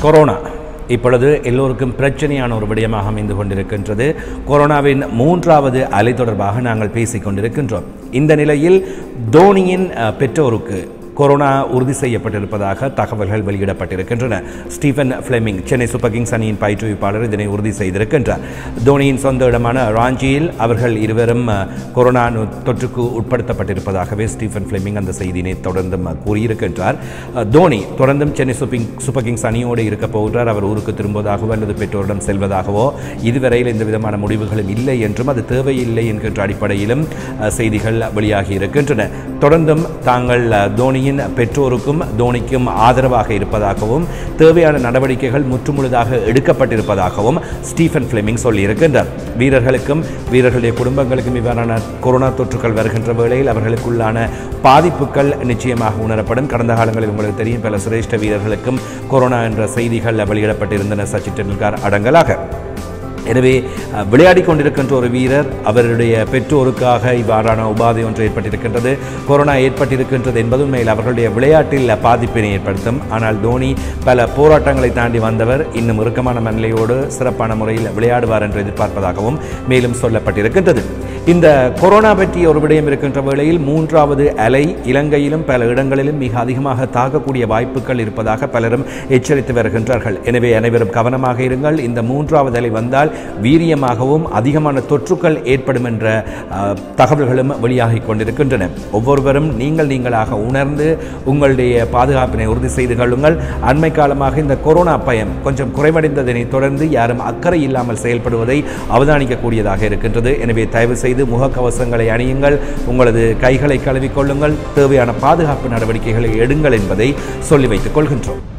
corona இப்பொழுது எல்லோருக்கும் பிரச்சனையான ஒரு விடயமாக அமைந்து கொண்டிருக்கின்றது கொரோனாவின் மூன்றாவது அலை தொடர்பாக நாங்கள் பேசிக் கொண்டிருக்கின்றோம் இந்த நிலையில் தோனியின் அஹ், பெற்றோருக்கு கொரோனா உறுதி செய்யப்பட்டிருப்பதாக தகவல்கள் வெளியிடப்பட்டிருக்கின்றன Stephen Fleming Chennai Super Kings அணியின் பயிற்றுவிப்பாளர் இதனை உறுதி செய்திருக்கின்றார் தோனியின் சொந்த இடமான ராஞ்சியில் அவர்கள் இருவரும் அஹ், கொரோனா நு- தொற்றுக்கு உட்படுத்தப்பட்டிருப்பதாகவே ஸ்டீஃபன் ஃப்ளெமிங் அந்த செய்தியினை தொடர்ந்தும் அஹ், கூறியிருக்கின்றார் அஹ், தோனி தொடர்ந்தும் சென்னை சூப்பிங் சூப்பர் கிங்ஸ் அணியோடு இருக்க போகிறார் அவர் ஊருக்கு திரும்புவதாகவோ அல்லது பெற்றோரிடம் செல்வதாகவோ இதுவரையில் எந்த விதமான முடிவுகளும் இல்லை என்றும் அது தேவையில்லை என்கின்ற அடிப்படையிலும் அஹ், செய்திகள் வெளியாகி இருக்கின்றன தொடர்ந்தும் தாங்கள் அஹ், தோனியின் பெற்றோருக்கும் தோனிக்கும் ஆதரவாக இருப்பதாகவும் தேவையான நடவடிக்கைகள் முற்றுமுழுதாக எடுக்கப்பட்டிருப்பதாகவும் ஸ்டீஃபன் ஃப்ளெமிங் சொல்லியிருக்கின்றார் வீரர்களுக்கும் வீரர்களுடைய குடும்பங்களுக்கும் இவ்வாறான கொரோனா தொற்றுகள் வருகின்ற வேளையில் அவர்களுக்குள்ளான பாதிப்புகள் நிச்சயமாக உணரப்படும் கடந்த காலங்களில் உங்களுக்கு தெரியும் பல சிரேஷ்ட வீரர்களுக்கும் கொரோனா என்ற செய்திகள் வெளியிடப்பட்டிருந்தன சச்சின் டெண்டுல்கர் அடங்கலாக எனவே அஹ், விளையாடிக் கொண்டிருக்கின்ற ஒரு வீரர் அவருடைய பெற்றோருக்காக இவ்வாறான உபாதை ஒன்று ஏற்பட்டிருக்கின்றது கொரோனா ஏற்பட்டிருக்கின்றது என்பது உண்மையில் அவர்களுடைய விளையாட்டில் பாதிப்பினை ஏற்படுத்தும் ஆனால் தோனி பல போராட்டங்களை தாண்டி வந்தவர் இன்னும் இறுக்கமான மனநிலையோடு சிறப்பான முறையில் விளையாடுவார் என்று எதிர்பார்ப்பதாகவும் மேலும் சொல்லப்பட்டிருக்கின்றது இந்த கொரோனா பற்றிய ஒரு விடயம் இருக்கின்ற வேளையில் மூன்றாவது அலை இலங்கையிலும் பல இடங்களிலும் மிக அதிகமாக தாக்கக்கூடிய வாய்ப்புகள் இருப்பதாக பலரும் எச்சரித்து வருகின்றார்கள் எனவே அனைவரும் கவனமாக இருங்கள் இந்த மூன்றாவது அலை வந்தால் வீரியமாகவும் அதிகமான தொற்றுக்கள் ஏற்படும் என்ற அஹ், தகவல்களும் வெளியாகி கொண்டிருக்கின்றன ஒவ்வொருவரும் நீங்கள் நீங்களாக உணர்ந்து உங்களுடைய பாதுகாப்பினை உறுதி செய்து கொள்ளுங்கள் அண்மை காலமாக இந்த கொரோனா பயம் கொஞ்சம் குறைவடைந்ததனை தொடர்ந்து யாரும் அக்கறை இல்லாமல் செயல்படுவதை அவதானிக்கக்கூடியதாக இருக்கின்றது எனவே தயவு செய்து முகக்கவசங்களை அணியுங்கள் உங்களது கைகளை கழுவிக்கொள்ளுங்கள் தேவையான பாதுகாப்பு நடவடிக்கைகளை எடுங்கள் என்பதை சொல்லி வைத்துக் கொள்கின்றோம்